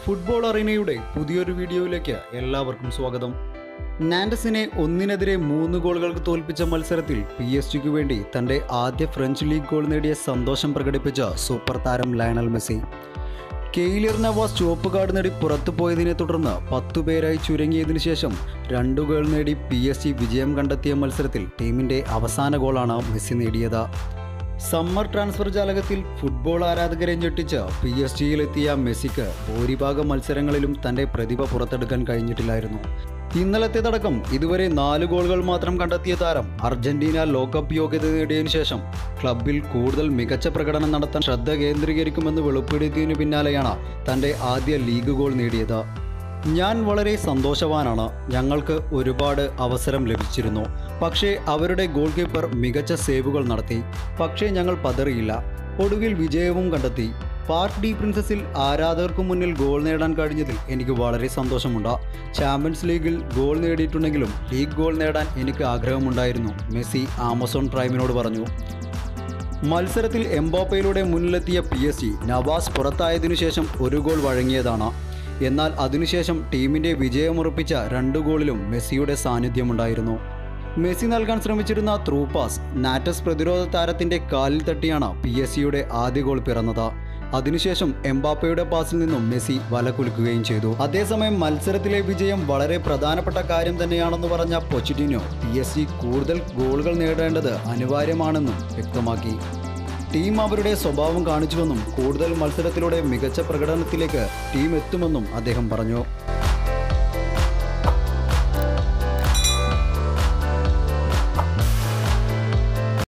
football അറീനയുടെ പുതിയൊരു വീഡിയോയിലേക്ക് എല്ലാവർക്കും സ്വാഗതം നാൻഡസിനെ ഒന്നിനെതിരെ മൂന്ന് ഗോളുകൾക്ക് തോൽപ്പിച്ച മത്സരത്തിൽ പി എസ് ജിക്ക് വേണ്ടി തന്റെ ആദ്യ ഫ്രഞ്ച് ലീഗ് ഗോൾ നേടിയ സന്തോഷം പ്രകടിപ്പിച്ച സൂപ്പർ താരം ലയണൽ മെസ്സി കെയിലിയർ നവാസ് ചുവപ്പ് കാർഡ് നേടി പുറത്തു പോയതിനെ തുടർന്ന് പത്തു പേരായി ചുരുങ്ങിയതിനു ശേഷം രണ്ടു ഗോൾ നേടി പി എസ് ജി വിജയം കണ്ടെത്തിയ മത്സരത്തിൽ ടീമിന്റെ അവസാന ഗോളാണ് മെസ്സി നേടിയത് സമ്മർ ട്രാൻസ്ഫർ ജാലകത്തിൽ ഫുട്ബോൾ ആരാധകരെ ഞെട്ടിച്ച പി എസ് ജിയിലെത്തിയ മെസ്സിക്ക് ഭൂരിഭാഗം മത്സരങ്ങളിലും തന്റെ പ്രതിഭ പുറത്തെടുക്കാൻ കഴിഞ്ഞിട്ടില്ലായിരുന്നു ഇന്നലത്തേതടക്കം ഇതുവരെ നാല് ഗോളുകൾ മാത്രം കണ്ടെത്തിയ താരം അർജന്റീന ലോകകപ്പ് യോഗ്യത നേടിയതിനു ശേഷം ക്ലബിൽ കൂടുതൽ മികച്ച പ്രകടനം നടത്താൻ ശ്രദ്ധ കേന്ദ്രീകരിക്കുമെന്ന് വെളിപ്പെടുത്തിയതിനു പിന്നാലെയാണ് തന്റെ ആദ്യ ലീഗ് ഗോൾ നേടിയത് ഞാൻ വളരെ സന്തോഷവാനാണ് ഞങ്ങൾക്ക് ഒരുപാട് അവസരം ലഭിച്ചിരുന്നു പക്ഷേ അവരുടെ ഗോൾ കീപ്പർ മികച്ച സേവുകൾ നടത്തി പക്ഷേ ഞങ്ങൾ പതറിയില്ല ഒടുവിൽ വിജയവും കണ്ടെത്തി പാർക്ക് ഡി പ്രിൻസസിൽ ആരാധകർക്ക് മുന്നിൽ ഗോൾ നേടാൻ കഴിഞ്ഞതിൽ എനിക്ക് വളരെ സന്തോഷമുണ്ട് ചാമ്പ്യൻസ് ലീഗിൽ ഗോൾ നേടിയിട്ടുണ്ടെങ്കിലും ലീഗ് ഗോൾ നേടാൻ എനിക്ക് ആഗ്രഹമുണ്ടായിരുന്നു മെസ്സി ആമസോൺ പ്രൈമിനോട് പറഞ്ഞു മത്സരത്തിൽ എംബോപ്പയിലൂടെ മുന്നിലെത്തിയ പി എസ് ജി നവാസ് പുറത്തായതിനു ശേഷം ഒരു ഗോൾ വഴങ്ങിയതാണ് എന്നാൽ അതിനുശേഷം ടീമിന്റെ വിജയമുറപ്പിച്ച രണ്ട് ഗോളിലും മെസ്സിയുടെ സാന്നിധ്യമുണ്ടായിരുന്നു മെസ്സി നൽകാൻ ശ്രമിച്ചിരുന്ന ത്രൂ പാസ് നാറ്റസ് പ്രതിരോധ താരത്തിന്റെ കാലിൽ തട്ടിയാണ് പി എസ് സിയുടെ ആദ്യ ഗോൾ പിറന്നത് അതിനുശേഷം എംബാപ്പയുടെ പാസിൽ നിന്നും മെസ്സി വല കുലുക്കുകയും ചെയ്തു അതേസമയം മത്സരത്തിലെ വിജയം വളരെ പ്രധാനപ്പെട്ട കാര്യം തന്നെയാണെന്ന് പറഞ്ഞ പൊച്ചിറ്റിനോ പി എസ് ജി കൂടുതൽ ഗോളുകൾ നേടേണ്ടത് അനിവാര്യമാണെന്നും വ്യക്തമാക്കി ടീം അവരുടെ സ്വഭാവം കാണിച്ചുവെന്നും കൂടുതൽ മത്സരത്തിലൂടെ മികച്ച പ്രകടനത്തിലേക്ക് ടീം എത്തുമെന്നും അദ്ദേഹം പറഞ്ഞു